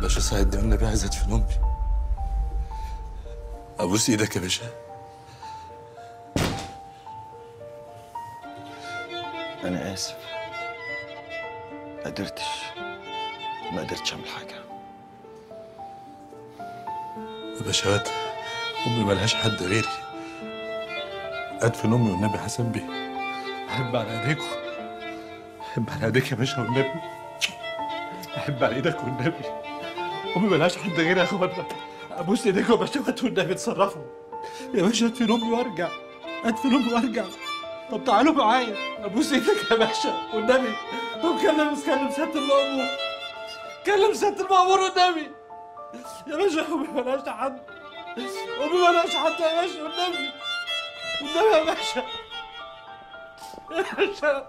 باشا ساعدني والنبي عايز ادفن امي ابوس ايدك يا باشا انا اسف ما قدرتش ما قدرتش اعمل حاجه يا باشا امي ملهاش حد غيري ادفن امي والنبي حسن بيه احب على ايديكم احب على ايديك يا باشا والنبي احب على ايدك والنبي امي ملهاش حد غيري يا اخوانا ابوس ايديكم يا باشا والنبي اتصرفوا يا باشا ادفن امي وارجع ادفن امي وارجع طب تعالوا معايا ابوس ايدك يا باشا والنبي طب كلم كلم سياده المأمور كلم سياده المأمور والنبي يا باشا امي ملهاش حد امي ملهاش حد يا باشا والنبي والنبي يا باشا يا باشا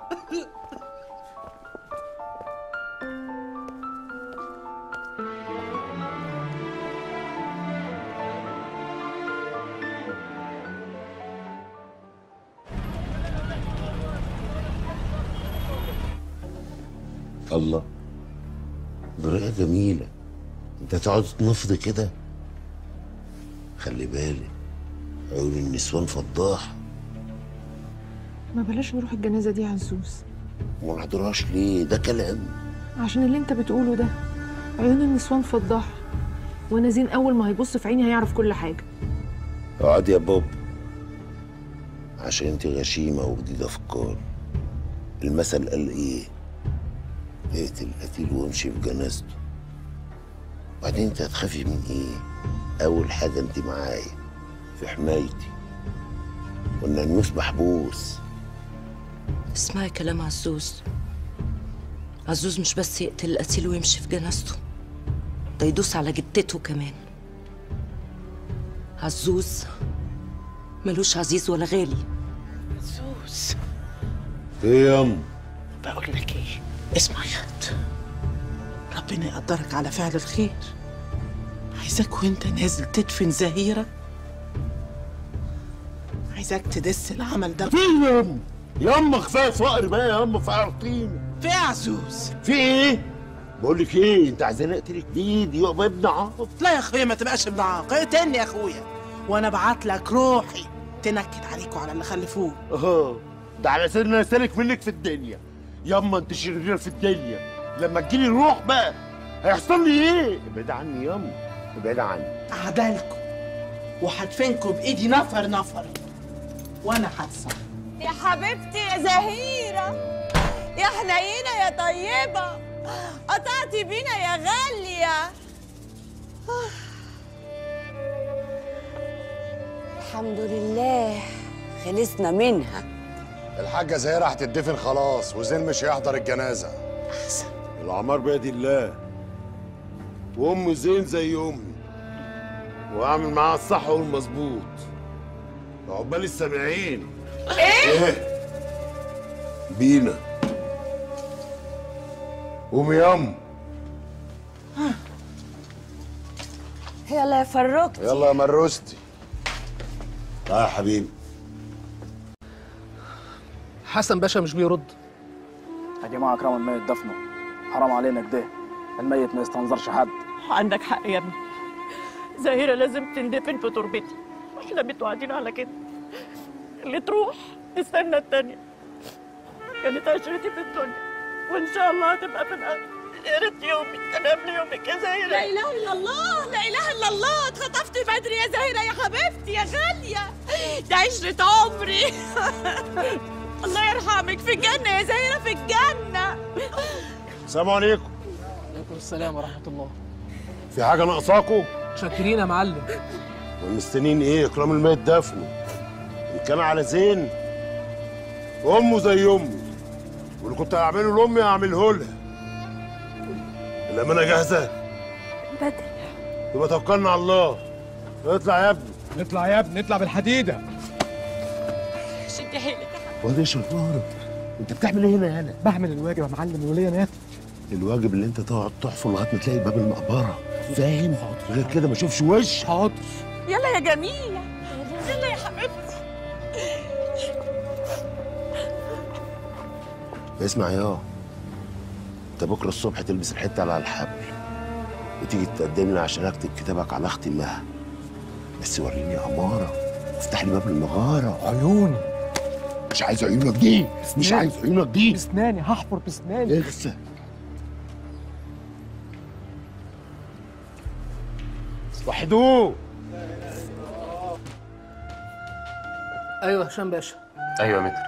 الله طريقة جميلة انت تقعد تنفض كده خلي بالك عيون النسوان فضاحة ما بلاش نروح الجنازة دي يا عزوز وما نحضرهاش ليه ده كلام عشان اللي انت بتقوله ده عيون النسوان فضاحة ونزين أول ما هيبص في عيني هيعرف كل حاجة اقعد يا بوب عشان انت غشيمة وجديدة افكار المثل قال ايه اقتل القتيل وامشي في جنازته وبعدين انت هتخافي من ايه اول حاجة انت معايا في حمايتي والناموس محبوس اسمعي كلام عزوز عزوز مش بس يقتل القتيل ويمشي في جنازته ده يدوس على جدته كمان عزوز ملوش عزيز ولا غالي عزوز ايه يا ام بقول لك ايه اسمع يا خد ربنا يقدرك على فعل الخير عايزاك وانت نازل تدفن زهيرة عايزاك تدس العمل ده في يا ام يا ام كفايه فقر بقى يا ام فقرتيني في يا عزوز في ايه بقول لك ايه انت عايزاني اقتلك بايدي يبقى ابن عاطف لا يا اخويا ما تبقاش ابن عاق اقتلني يا اخويا وانا ابعت لك روحي تنكد عليك وعلى اللي خلفوه اه ده على اساس ان انا سالك منك في الدنيا ياما انت شريره في الدنيا لما تجيلي الروح بقى هيحصل لي ايه ابعد عني ياما ابعد عني اعدالكم وهدفنكم بايدي نفر نفر وانا هتصرف يا حبيبتي يا زهيرة يا حنينة يا طيبة قطعتي بينا يا غالية الحمد لله خلصنا منها الحاجة زهيرة هتدفن خلاص وزين مش هيحضر الجنازة احسن العمار بيد الله وام زين زي امي واعمل معاها الصح والمظبوط عقبال السامعين ايه؟ ايه بينا قومي ياما يلا يا فروك يلا يا مروستي تعال يا حبيبي حسن باشا مش بيرد يا جماعه اكرم الميت دفنه حرام علينا كده الميت ما يستنظرش حد عندك حق يا ابني زهيرة لازم تندفن في تربتي احنا متوعدين على كده اللي تروح تستنى التانية كانت عشرتي في الدنيا وان شاء الله هتبقى في الاخر يا ريت يومي كان قبل يومك يا زهيرة لا اله الا الله لا اله الا الله اتخطفت بدري يا زهيرة يا حبيبتي يا غالية ده عشرة عمري الله يرحمك في الجنة يا زهيرة في الجنة السلام عليكم عليكم السلام ورحمه الله في حاجه ناقصاكم شاكرين يا معلم والمستنيين ايه اكرام الميت دفنه ان كان على زين امه زي امي واللي كنت هعمله لامي هعمله لها الامانه جاهزه بدري يبقى توكلنا على الله اطلع يا ابني نطلع يا ابني نطلع بالحديده شدي حيلك واد يا شطارة انت بتعمل ايه هنا يالا بعمل الواجب يا معلم الوليه مات الواجب اللي انت تقعد تحفر لغايه ما تلاقي باب المقبره فاهم غير كده ما اشوفش وش حاضر يلا يا جميلة يلا يا حبيبتي اسمع يا انت بكره الصبح تلبس الحته على الحبل تيجي تقدم لي عشان اكتب كتابك على اختي مها بس وريني عماره افتح لي باب المغاره عيوني مش عايز عيونك دي مش عايز عيونك دي بسناني هحفر بسناني لسه وحدوه ايوه هشام باشا ايوه يا متر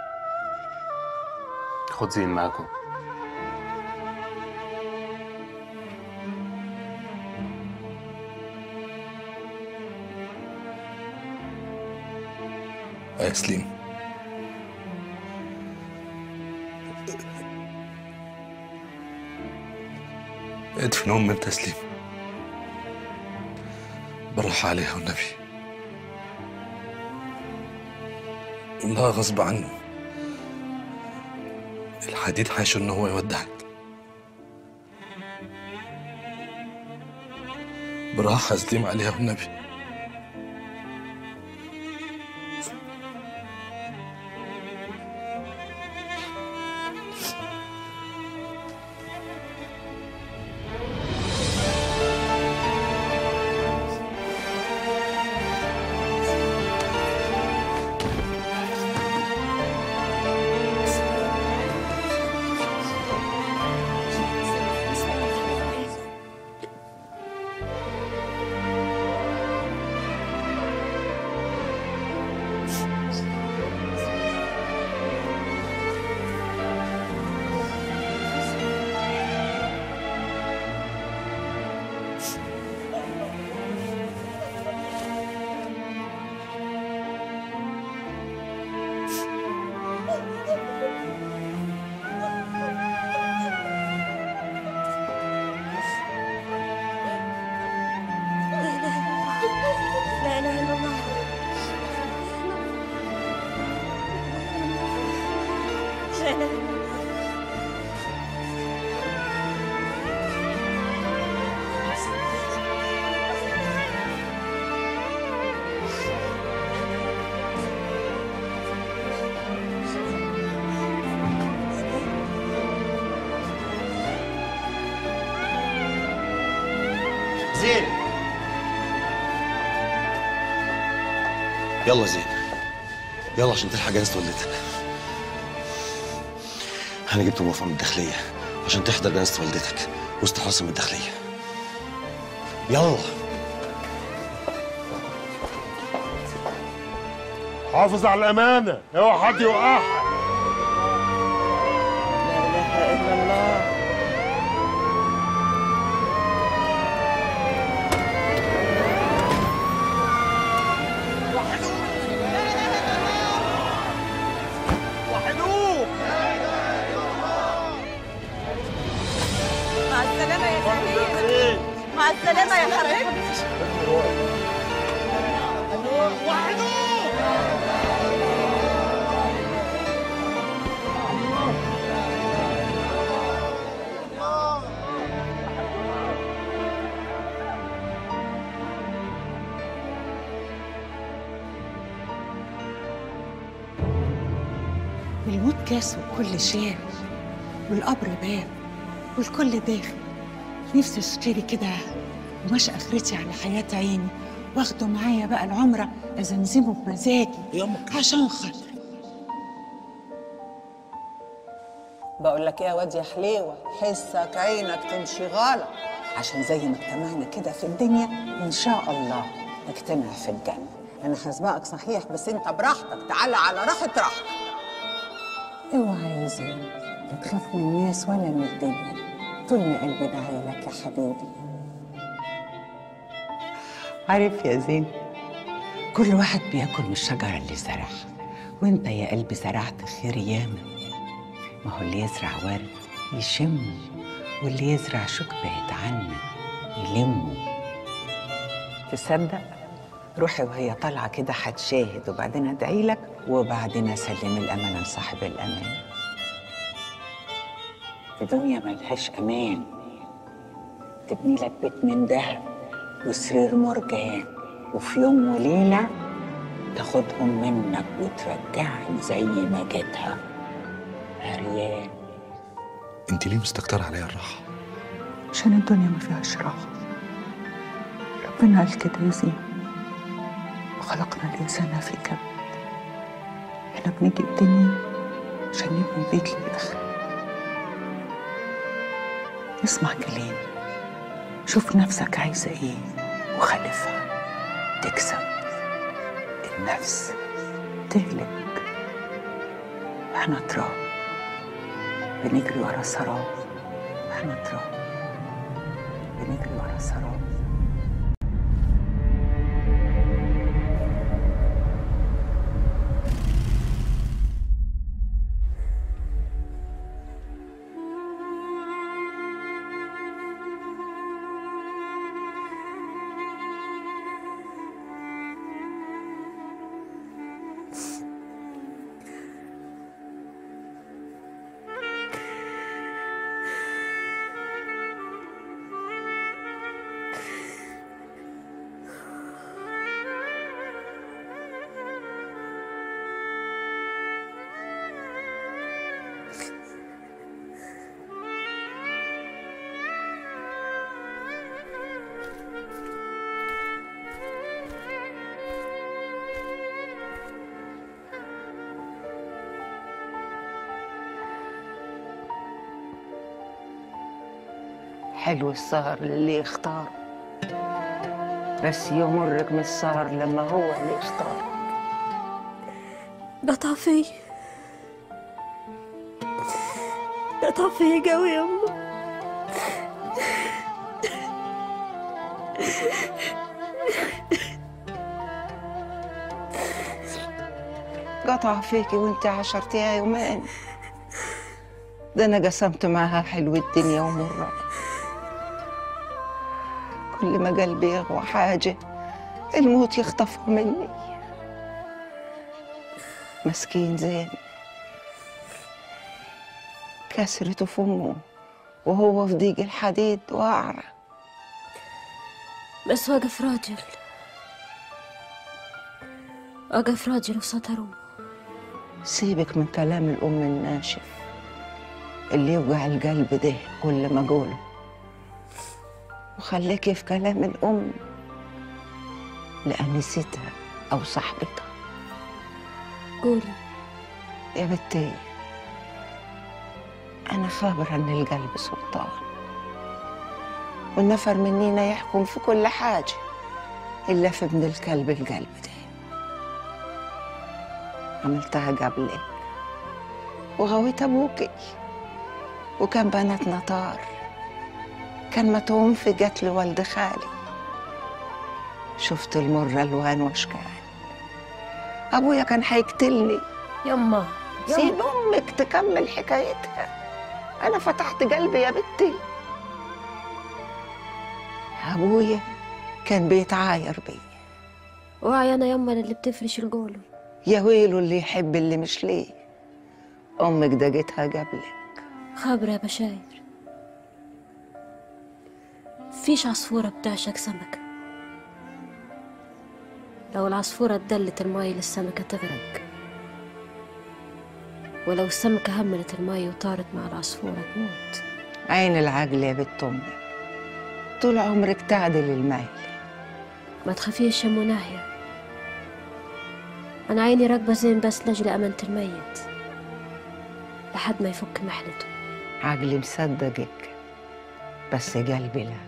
خد زين معاكم يا سليم ادفن ام انت سليم بالراحة عليها والنبي لا غصب عنه الحديد حاشو ان هو يودعك بالراحة يا سليم عليها والنبي لا اله الا الله لا اله الا الله زين يلا زين يلا عشان تلحق جنازة والدتك انا جبت موافقة من الداخلية عشان تحضر جنازة والدتك وسط حراسة من الداخلية يلا حافظ على الامانه اوعى حد يوقعها لا اله الا الله وحدوه مع السلامة يا سمير مع السلامة يا حبيبتي الموت كاس وكل شيء والقبر باب والكل داخل نفسي اشتري كده ومش اخرتي على حياة عيني واخده معايا بقى العمرة ازمزمه بمزاجي عشان خاطر بقول لك ايه يا واد يا حليوه حسك عينك تمشي غلط عشان زي ما اجتمعنا كده في الدنيا ان شاء الله نجتمع في الجنه انا هسبقك صحيح بس انت براحتك تعالى على راحه راحتك اوعى يا زين لا تخاف من الناس ولا من الدنيا طول ما قلبي داعي لك يا حبيبي عارف يا زين كل واحد بياكل من الشجره اللي زرعها وانت يا قلبي زرعت خير ياما ما هو اللي يزرع ورد يشمه واللي يزرع شوك بعيد عنك يلمه تصدق روحي وهي طالعه كده هتشاهد وبعدين ادعي لك وبعدين اسلم الامانه لصاحب الامانه الدنيا ملهاش امان تبني لك بيت من دهب وسرير مرجان وفي يوم وليله تاخدهم منك وترجعني زي ما جيتها عريان انت ليه مستكترة عليا الراحة؟ عشان الدنيا ما فيهاش راحه ربنا قال كده يا زين وخلقنا الإنسان في كبد احنا بنيجي الدنيا عشان نبني بيت للآخرة اسمع كلامي شوف نفسك عايزة ايه وخالفها تكسب النفس تهلك احنا تراب بنجري ورا سراب احنا تراب بنجري ورا سراب حلو السهر للي يختار بس يمرك من السهر لما هو اللي يختار قطع في قطع في قوي يا أمه قطع فيكي وانت عشرتيها يومين ده انا قسمت معاها حلو الدنيا ومرة كل ما قلبي يغوى حاجة الموت يخطفه مني مسكين زين كسرته في امه وهو في ضيق الحديد واعرى بس وقف راجل وقف راجل وستره سيبك من كلام الأم الناشف اللي يوجع القلب ده كل ما أقوله وخليكي في كلام الأم لأنستها أو صاحبتها قولي يا بنتي أنا خابرة إن القلب سلطان والنفر منينا يحكم في كل حاجة إلا في ابن الكلب القلب ده عملتها قبلك وغويت أبوكي وكان بناتنا طار كان متهم في قتل والد خالي شفت المرة ألوان وأشكال أبويا كان هيقتلني يما سيب أمك تكمل حكايتها أنا فتحت قلبي يا بنتي أبويا كان بيتعاير بيا وعي أنا يما اللي بتفرش القولة يا ويله اللي يحب اللي مش ليه أمك دقتها قبلك خابرة يا بشاير فيش عصفورة بتعشق سمكة لو العصفورة اتدلت الماي للسمكة تغرق ولو السمكة هملت الماي وطارت مع العصفورة تموت عين العقل يا بنت أمك طول عمرك تعدل الميل ما تخافيش يا مناهية أنا عيني راكبة زين بس لأجل أمانة الميت لحد ما يفك محنته عقلي مصدقك بس قلبي لا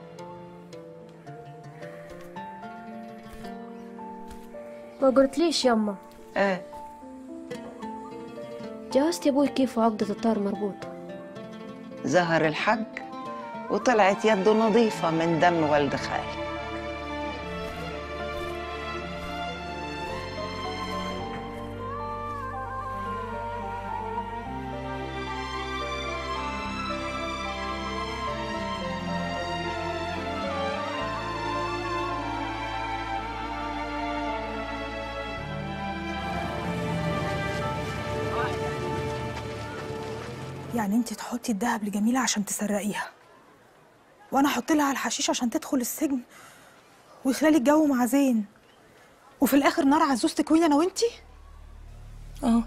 ما قلتليش يما ايه جوزت يا ابوي كيف عقدة الطار مربوطة ظهر الحق وطلعت يده نظيفة من دم والد خالي يعني انت تحطي الدهب لجميلة عشان تسرقيها وانا احط لها الحشيش عشان تدخل السجن ويخلالي الجو مع زين وفي الاخر نار عزوز تكويني انا وانتي اه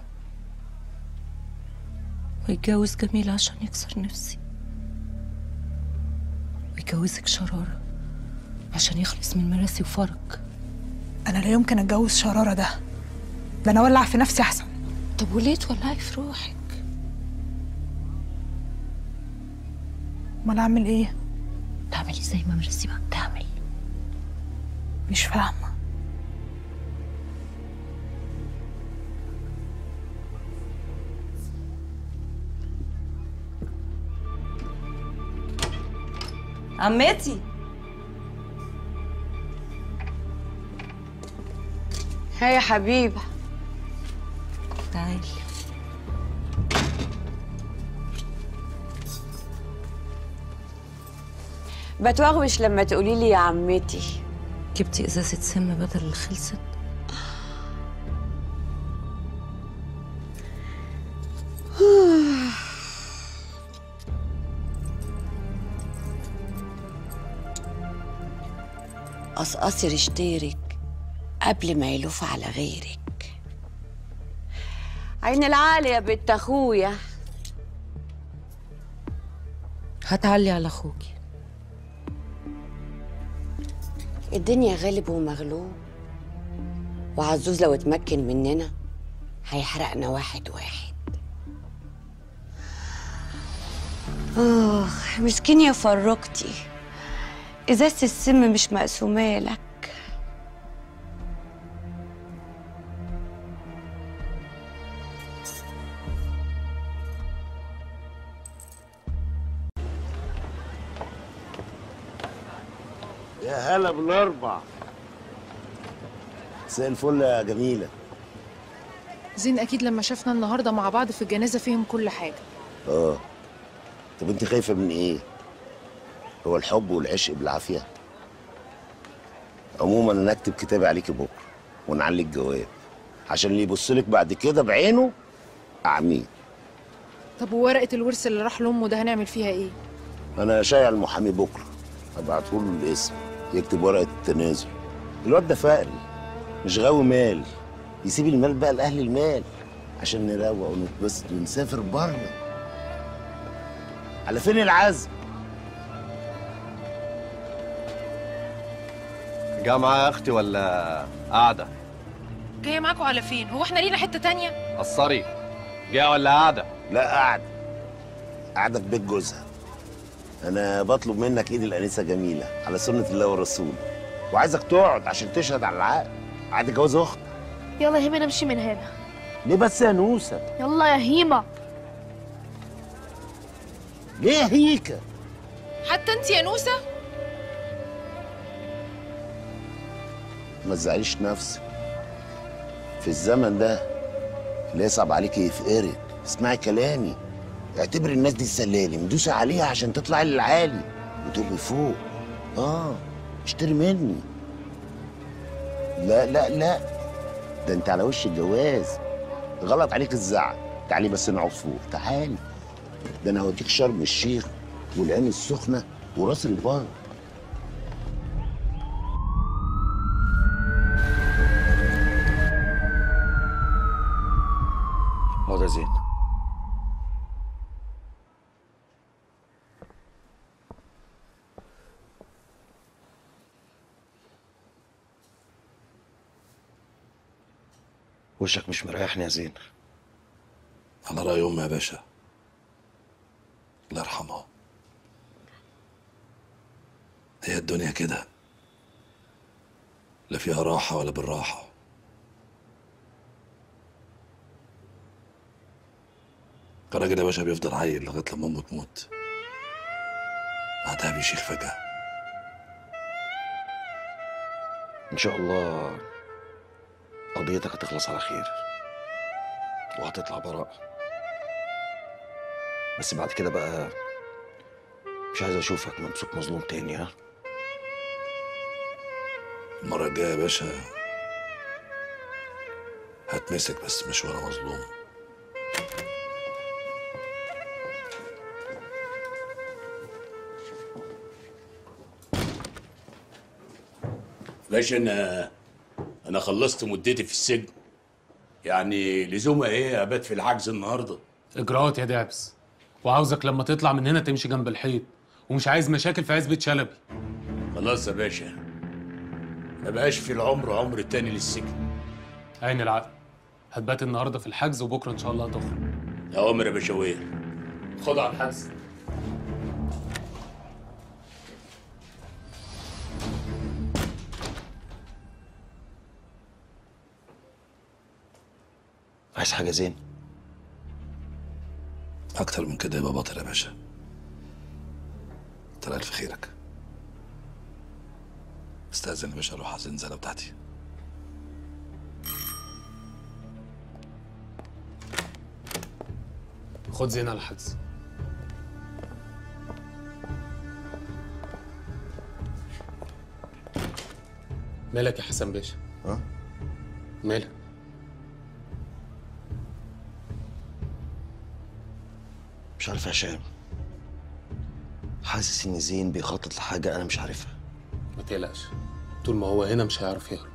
ويتجوز جميل عشان يكسر نفسي ويجوزك شرارة عشان يخلص من مراسي وفرج انا لا يمكن اتجوز شراره ده ده انا اولع في نفسي احسن طب وليه تولعي في روحك امال اعمل ايه تعملي زي ما مراسي ما بتعمل مش فاهمه عمتي هيا يا حبيبة تعالي بتوغوش لما تقولي لي يا عمتي جبتي ازازه سم بدل اللي خلصت قصقصي رشتيرك قبل ما يلوف على غيرك عين العالي يا بنت اخويا هتعلي على اخوكي الدنيا غالب ومغلوب وعزوز لو اتمكن مننا هيحرقنا واحد واحد آخ مسكين يا فرقتي إزازة السم مش مقسومة لك يا هلا بالاربع مساء الفل يا جميله زين اكيد لما شافنا النهارده مع بعض في الجنازه فهم كل حاجه اه طب انت خايفه من ايه هو الحب والعشق بالعافيه عموما انا اكتب كتابي عليكي بكره ونعلي الجواب عشان اللي يبص لك بعد كده بعينه اعميه طب وورقه الورث اللي راح لامه ده هنعمل فيها ايه انا شايع المحامي بكره هبعته له الاسم يكتب ورقه التنازل الواد ده فقري مش غاوي مال يسيب المال بقى لاهل المال عشان نروق ونتبسط ونسافر بره على فين العزم جامعة يا أختي ولا قاعدة؟ جايه معاكم على فين هو احنا لينا حته تانية قصري جاية ولا قاعدة؟ لا قاعده قاعده في بيت جوزها انا بطلب منك ايد الانسه جميله على سنه الله والرسول وعايزك تقعد عشان تشهد على العقد عقد جواز اخت يلا يا هيما نمشي من هنا ليه بس يا نوسه يلا يا هيما ليه يا هيكا حتى انت يا نوسه ما تزعليش نفسك في الزمن ده اللي يصعب عليك يفقرك اسمعي كلامي اعتبر الناس دي سلالم دوسي عليها عشان تطلعي للعالي وتبقي فوق اه اشتري مني لا لا لا ده انت على وش الجواز غلط عليك الزعل تعالي بس نقعد فوق تعالي ده انا هوديك شرم الشيخ والعين السخنه وراس البر اقعد يا زين وشك مش مريحني يا زين على رأي أمي يا باشا الله يرحمها هي الدنيا كده لا فيها راحة ولا بالراحة الراجل يا باشا بيفضل عيل لغاية لما أمه تموت بعدها بيشيخ فجأة ان شاء الله قضيتك هتخلص على خير وهتطلع براءة بس بعد كده بقى مش عايز اشوفك ممسوك مظلوم تاني ها المرة الجاية يا باشا هتمسك بس مش وانا مظلوم باشا انا انا خلصت مدتي في السجن يعني لزومها ايه ابات في العجز النهارده اجراءات يا دعبس وعاوزك لما تطلع من هنا تمشي جنب الحيط ومش عايز مشاكل في عزبة شلبي خلاص يا باشا ما بقاش في العمر عمر تاني للسجن عين العقل هتبات النهارده في الحجز وبكره ان شاء الله هتخرج اوامر يا بشوير خدها على الحجز عايز حاجه زين أكتر من كده يبقى بطل يا باشا طلع في خيرك استأذن يا باشا أروح على الزنزانة بتاعتي خد زين على الحجز مالك يا حسن باشا ها مالك مش عارف يا هشام حاسس ان زين بيخطط لحاجه انا مش عارفها ما تقلقش طول ما هو هنا مش هيعرف يهرب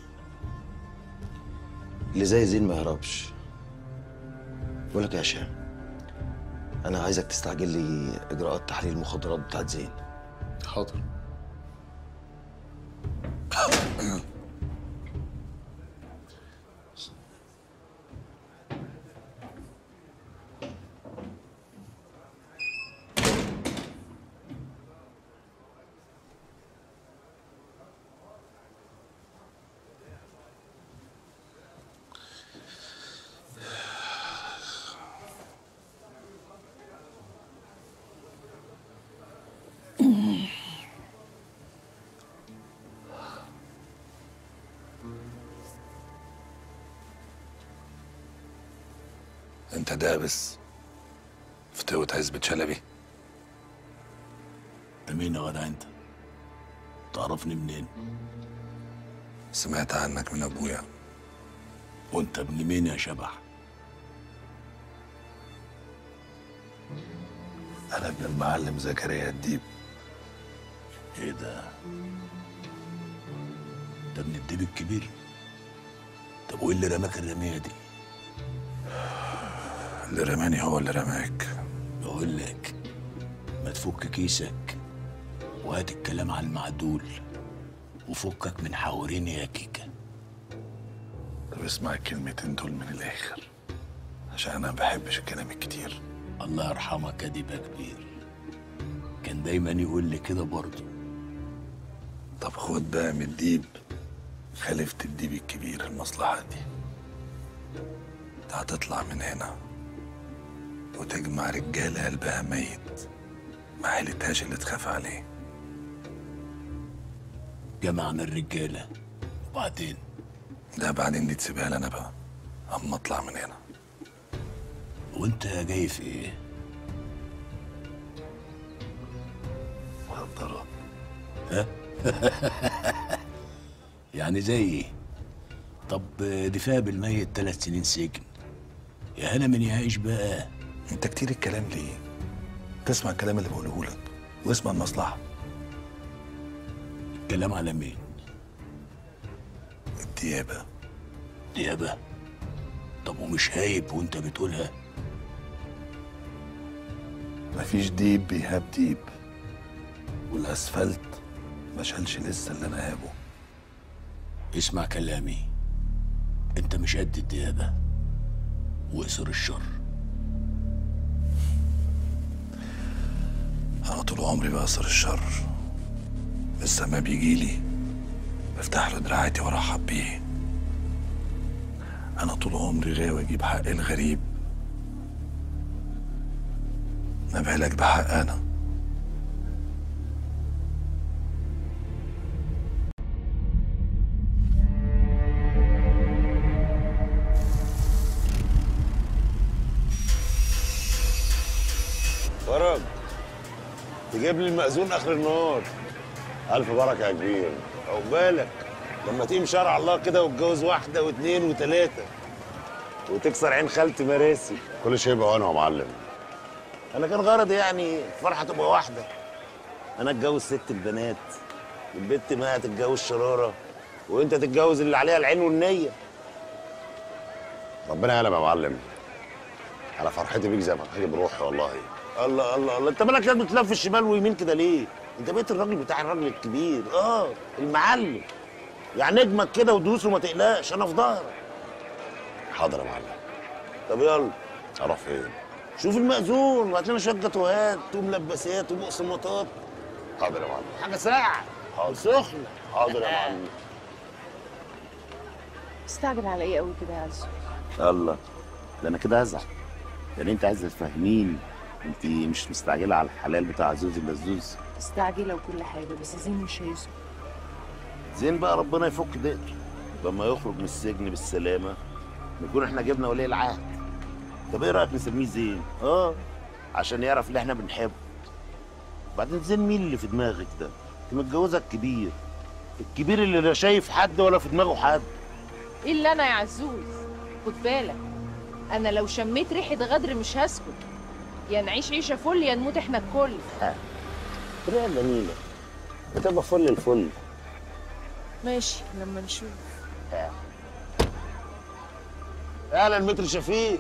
اللي زي زين ما يهربش بقول لك يا هشام انا عايزك تستعجل لي اجراءات تحليل المخدرات بتاعت زين حاضر أنت دابس فتوة عزبة شلبي انت مين يا غدا انت؟ تعرفني منين؟ سمعت عنك من أبويا وانت ابن مين يا شبح؟ أنا ابن المعلم زكريا الديب ايه ده؟ ده ابن الديب الكبير؟ طب وايه اللي رماك الرمية دي؟ اللي رماني هو اللي رماك بقول لك ما تفك كيسك وهات الكلام على المعدول وفكك من حواريني يا كيكة طب اسمع الكلمتين دول من الآخر عشان أنا ما بحبش الكلام الكتير الله يرحمك يا ديبة كبير كان دايما يقول لي كده برضه طب خد بقى من الديب خلفت الديب الكبير المصلحة دي انت هتطلع من هنا وتجمع رجالة قلبها ميت ما حيلتهاش اللي تخاف عليه جمعنا الرجالة وبعدين لا بعدين دي تسيبها لي انا بقى اما اطلع من هنا وانت جاي في ايه؟ مخدرات ها؟ يعني زي ايه؟ طب دفاع بالميت ثلاث سنين سجن يا هنا من يعيش بقى انت كتير الكلام ليه تسمع الكلام اللي بقوله لك واسمع المصلحة الكلام على مين؟ الديابة ديابة طب ومش هايب وانت بتقولها مفيش ديب بيهاب ديب والاسفلت ما شالش لسه اللي انا هابه اسمع كلامي انت مش قد الديابة واقصر الشر انا طول عمري بأثر الشر لسه ما بيجيلي بفتح له دراعاتي وارحب بيه انا طول عمري غاوي اجيب حق الغريب ما بالك بحق انا فرج تجيب لي المأذون آخر النهار ألف بركة يا كبير عقبالك لما تقيم شرع الله كده وتجوز واحدة واثنين وثلاثة وتكسر عين خالتي مراسي كل شيء يبقى وانا يا معلم أنا كان غرضي يعني فرحة تبقى واحدة أنا أتجوز ست البنات البت ما تتجوز شرارة وأنت تتجوز اللي عليها العين والنية ربنا يعلم يا معلم على فرحتي بيك زي ما فرحتي بروحي والله الله الله الله انت مالك لازم تلف الشمال ويمين كده ليه؟ انت بقيت الراجل بتاع الراجل الكبير اه المعلم يعني اجمد كده ودوس وما تقلقش انا في ظهرك حاضر يا معلم طب يلا اروح فين؟ شوف المأذون وهات لنا شويه جاتوهات وملبسات وبقسماطات حاضر يا معلم حاجه ساعه حاضر سخنه حاضر يا معلم استعجل على ايه قوي كده يا عزو الله ده انا كده هزعل يعني انت عايزه تفهميني انت مش مستعجله على الحلال بتاع زوز اللزوز استعجله وكل حاجه بس زين مش هيسكت زين بقى ربنا يفك دقته لما يخرج من السجن بالسلامه نكون احنا جبنا ولي العهد طب ايه رايك نسميه زين اه عشان يعرف اللي احنا بنحبه بعدين زين مين اللي في دماغك ده انت متجوزه الكبير الكبير اللي لا شايف حد ولا في دماغه حد الا انا يا عزوز خد بالك انا لو شميت ريحه غدر مش هسكت يا نعيش عيشه فل يا نموت احنا الكل طريقه جميله بتبقى فل الفل ماشي لما نشوف اهلا متر شفيق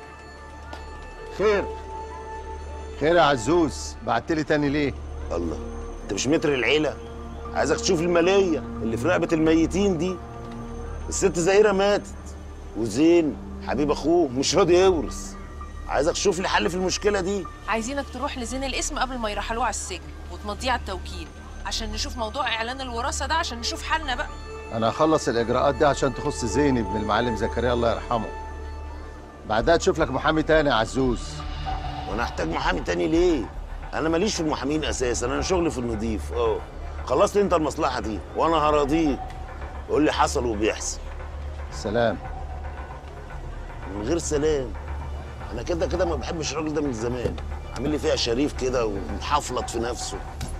خير خير يا عزوز بعت لي تاني ليه الله انت مش متر العيله عايزك تشوف الماليه اللي في رقبه الميتين دي الست زهيره ماتت وزين حبيب اخوه مش راضي يورث عايزك تشوف لي حل في المشكله دي عايزينك تروح لزين الاسم قبل ما يرحلوه على السجن وتمضيه على التوكيل عشان نشوف موضوع اعلان الوراثه ده عشان نشوف حالنا بقى انا هخلص الاجراءات دي عشان تخص زيني ابن المعلم زكريا الله يرحمه بعدها تشوف لك محامي تاني يا عزوز وانا احتاج محامي تاني ليه انا ماليش في المحامين اساسا انا شغلي في النضيف اه خلصت انت المصلحه دي وانا هراضيك قول لي حصل وبيحصل سلام من غير سلام انا كده كده ما بحبش الراجل ده من زمان عامل لي فيها شريف كده ومحفلط في نفسه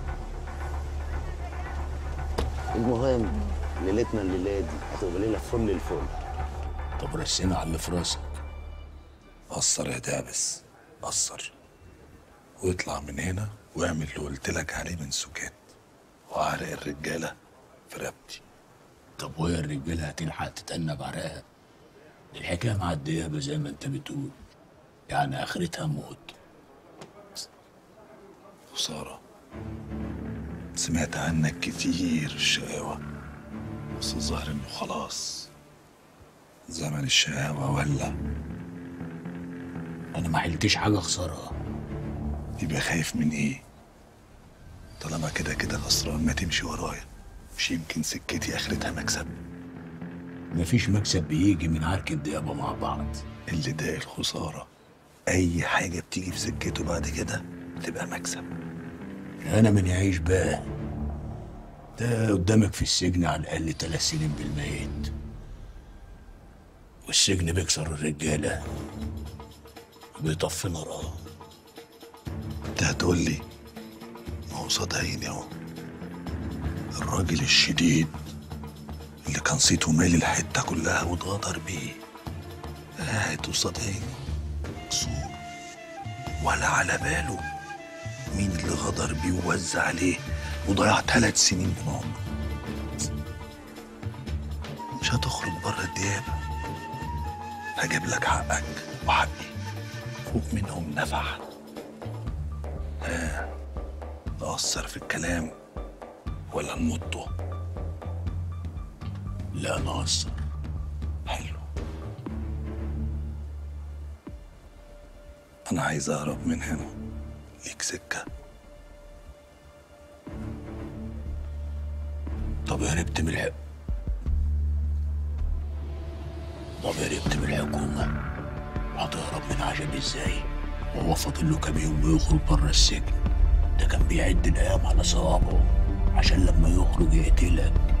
المهم ليلتنا الليله دي هتبقى ليله فل الفل طب رسينا على اللي في راسك قصر يا دابس قصر واطلع من هنا واعمل اللي قلت لك عليه من سكات وعرق الرجاله في رقبتي طب وهي الرجاله هتلحق تتأنى بعرقها دي الحكايه معديه زي ما انت بتقول يعني اخرتها موت خساره سمعت عنك كتير الشقاوة بس الظاهر انه خلاص زمن الشقاوة ولا انا ما حلتش حاجه خساره يبقى خايف من ايه طالما كده كده خسران ما تمشي ورايا مش يمكن سكتي اخرتها مكسب مفيش مكسب بيجي من عرك الديابه مع بعض اللي ده الخسارة أي حاجة بتيجي في سكته بعد كده بتبقى مكسب انا من يعيش بقى ده قدامك في السجن على الاقل ثلاث سنين بالميت والسجن بيكسر الرجاله وبيطفي نارها انت هتقول لي ما هو قصاد عيني اهو الراجل الشديد اللي كان صيته مالي الحتة كلها واتغدر بيه قاعد قصاد عيني مكسور ولا على باله مين اللي غدر بيه ووزع عليه وضيع ثلاث سنين من عمره مش هتخرج بره الديابة هجيب لك حقك وحقي فوق منهم نفع ها نقصر في الكلام ولا نمطه لا نقصر حلو أنا عايز أهرب من هنا ليك سكة طب هربت من الحق طب هربت من الحكومة هتهرب من عجب ازاي وهو فاضل له كام يوم ويخرج بره السجن ده كان بيعد الايام على صوابعه عشان لما يخرج يقتلك